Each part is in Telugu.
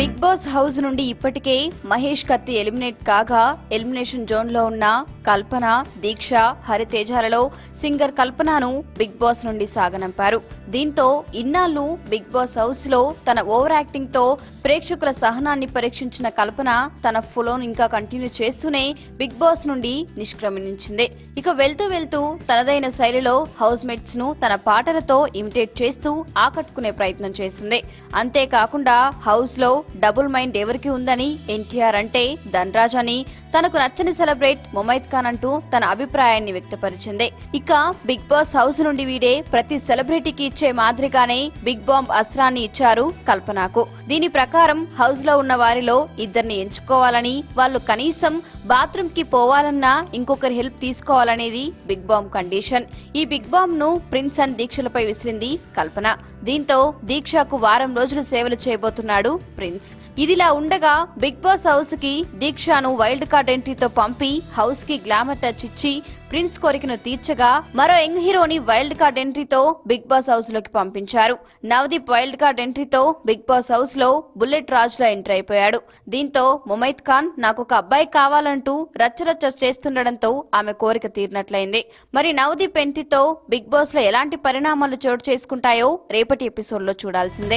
బిగ్ బాస్ హౌస్ నుండి ఇప్పటికే మహేష్ కత్తి ఎలిమినేట్ కాగా ఎలిమినేషన్ జోన్ లో ఉన్న కల్పన దీక్ష హరితేజాలలో సింగర్ కల్పనను బిగ్ బాస్ నుండి సాగనంపారు దీంతో ఇన్నాళ్ళు బిగ్ బాస్ హౌస్ లో తన ఓవర్ యాక్టింగ్ తో ప్రేక్షకుల సహనాన్ని పరీక్షించిన కల్పన తన ఫ్లోను ఇంకా కంటిన్యూ చేస్తూనే బిగ్ బాస్ నుండి నిష్క్రమించింది ఇక వెళ్తూ వెళ్తూ తనదైన శైలిలో హౌస్ మేట్స్ ను తన పాటలతో ఇమిటేట్ చేస్తూ ఆకట్టుకునే ప్రయత్నం చేసింది అంతేకాకుండా హౌస్ లో డబుల్ మైండ్ ఎవరికి ఉందని ఎన్టీఆర్ అంటే ధన్రాజ్ అని తనకు నచ్చని సెలబ్రేట్ ముమైత్ ఖాన్ అంటూ తన అభిప్రాయాన్ని వ్యక్తపరిచింది ఇక బిగ్ బాస్ హౌస్ నుండి వీడే ప్రతి సెలబ్రిటీకి ఇచ్చే మాదిరిగానే బిగ్ బాంబ్ అస్త్రాన్ని ఇచ్చారు కల్పనకు దీని ప్రకారం హౌస్ లో ఉన్న వారిలో ఇద్దరిని ఎంచుకోవాలని వాళ్ళు కనీసం బాత్రూమ్ కి పోవాలన్నా ఇంకొకరి హెల్ప్ తీసుకోవాలనేది బిగ్ బాంబ్ కండిషన్ ఈ బిగ్ బాంబ్ ను ప్రిన్స్ అండ్ దీక్షలపై విసిరింది కల్పన దీంతో దీక్షకు వారం రోజులు సేవలు చేయబోతున్నాడు ప్రిన్స్ ఇదిలా ఉండగా బిగ్ బాస్ హౌస్ కి దీక్షను వైల్డ్ కార్డ్ ఎంట్రీతో పంపి హౌస్ కి గ్లామర్ టచ్ ఇచ్చి ప్రిన్స్ కోరికను తీర్చగా మరో యంగ్ హీరోని వైల్డ్ కార్డ్ ఎంట్రీతో బిగ్ బాస్ హౌస్ లోకి పంపించారు నవదీప్ వైల్డ్ కార్డ్ ఎంట్రీతో బిగ్ బాస్ హౌస్ లో బుల్లెట్ రాజ్ లో ఎంటర్ అయిపోయాడు దీంతో ముమైత్ ఖాన్ నాకు ఒక అబ్బాయి కావాలంటూ రచ్చరచ్చ చేస్తుండడంతో ఆమె కోరిక తీరినట్లయింది మరి నవదీప్ ఎంట్రీతో బిగ్ బాస్ లో ఎలాంటి పరిణామాలు చోటు చేసుకుంటాయో రేపటి ఎపిసోడ్ లో చూడాల్సిందే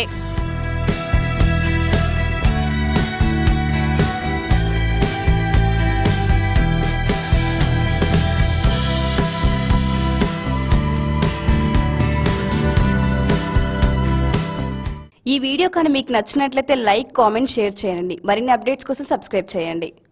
ఈ వీడియో కానీ మీకు నచ్చినట్లయితే లైక్ కామెంట్ షేర్ చేయండి మరిన్ని అప్డేట్స్ కోసం సబ్స్క్రైబ్ చేయండి